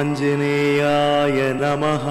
ఆంజనేయాయ నమః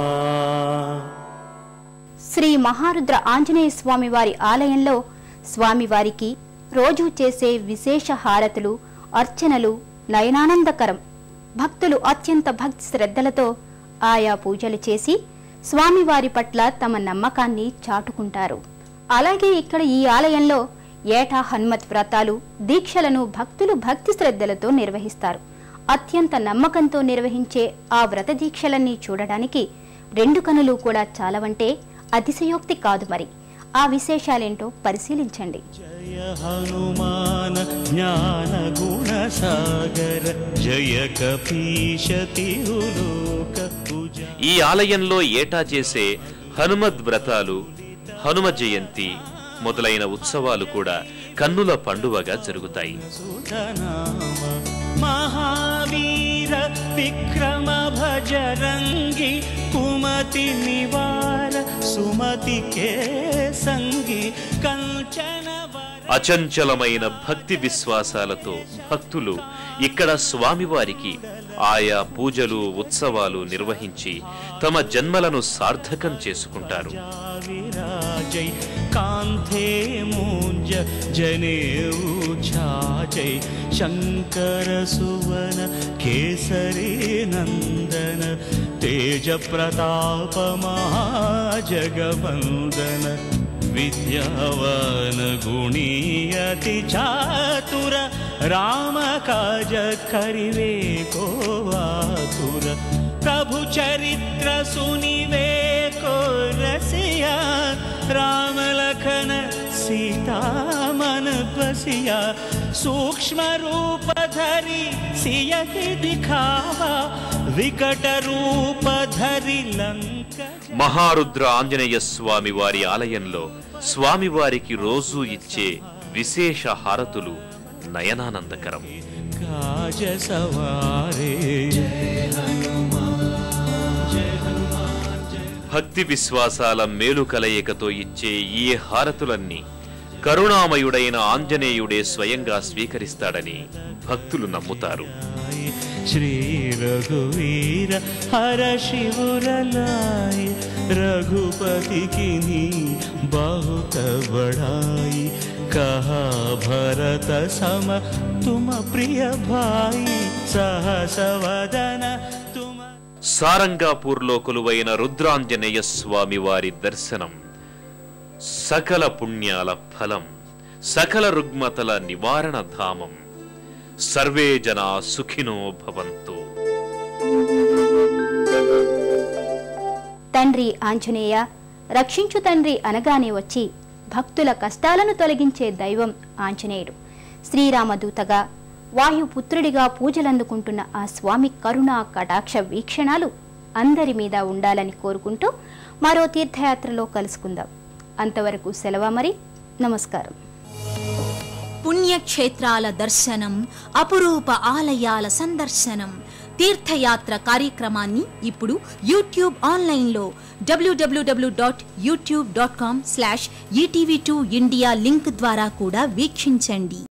శ్రీ మహారుద్ర ఆంజనేయ స్వామి వారి ఆలయంలో స్వామివారికి రోజూ చేసే విశేష హారతులు అర్చనలు నయనానందకరం భక్తులు అత్యంత భక్తి శ్రద్ధలతో ఆయా పూజలు చేసి స్వామివారి పట్ల తమ నమ్మకాన్ని చాటుకుంటారు అలాగే ఇక్కడ ఈ ఆలయంలో ఏటా హనుమత్ వ్రతాలు దీక్షలను భక్తులు భక్తి శ్రద్ధలతో నిర్వహిస్తారు అత్యంత నమ్మకంతో నిర్వహించే ఆ వ్రత దీక్షలన్నీ చూడడానికి రెండు కనులు కూడా చాలవంటే అతిశయోక్తి కాదు మరి ఆ విశేషాలేంటో పరిశీలించండి జయ హనుమాన్ జ్ఞాన గుణ సాగర జయ కపీశ తిరులోక పూజ ఈ ఆలయంలో ఏటా చేసే హనుమద్ వ్రతాలు హనుమ జయంతి మొదలైన ఉత్సవాలు కూడా కన్నుల పండువగా జరుగుతాయి సుధనామ మహావీర విక్రమ భజరంగి కుమతి నివార సుమతి కే సంగి కంచన వర అచంచలమైన భక్తి విశ్వాసాలతో భక్తులు ఇక్కడ స్వామివారికి ఆయా పూజలు ఉత్సవాలు నిర్వహించి తమ జన్మలను సార్థకం చేసుకుంటారు విరాజై కాంతే మూంజ జనేऊ छाजै शङ्कर सुवन केसरी नन्दन तेज प्रताप महाजगवन्दन विद्यावान गुणी अति चातुर राम काज करिवे को आतुर प्रभु चरित्र सुनिवे को रसिया राम लखन सीता मन बसिया सूक्ष्म रूप धरि सियहि दिखावा विकट रूप धरि लंक మహారుద్ర ఆంజనేయ స్వామి వారి ఆలయంలో స్వామివారికి రోజూ ఇచ్చే విశేష హారతులు నయనానందకరం काज सवारे భక్తి విశ్వాసాల మేలు కలయికతో ఇచ్చే ఈ హారతులన్నీ కరుణామయుడైన ఆంజనేయుడే స్వయంగా స్వీకరిస్తాడని భక్తులు నమ్ముతారు श्री रघुवीर हर शिवर लाय रघुपति किनी बहुत बड़ाई कहा भरत सम तुम प्रिय भाई सहस वदन तुम సారంగాపూర్లో కొలువైన రుద్రాంజనేయ స్వామి వారి దర్శనం సకల పుణ్యాల ఫలం సకల రుగ్మతల నివారణ ధామం సర్వే జనా సుఖినో భవంతు తండ్రి ఆంజనేయ రక్షించు తండ్రి అనగానే వచ్చి భక్తుల కష్టాలను తొలగించే దైవం ఆంజనేయుడు శ్రీరామదూతగా వాయుపుత్రుడిగా పూజలందుకుంటున్న ఆ స్వామి కరుణ కటాక్ష వీక్షణాలు అందరి మీద ఉండాలని కోరుకుంటూ మరో తీర్థయాత్రలో కలుసుకుందాం అంతవరకు సెలవా మరి నమస్కారం పుణ్యక్షేత్రాల దర్శనం అపురూప ఆలయాల సందర్శనం తీర్థయాత్ర కార్యక్రమాన్ని ఇప్పుడు యూట్యూబ్ ఆన్లైన్లో W W W dot YouTube dot com slash ETV two India link ద్వారా కూడా వీక్షించండి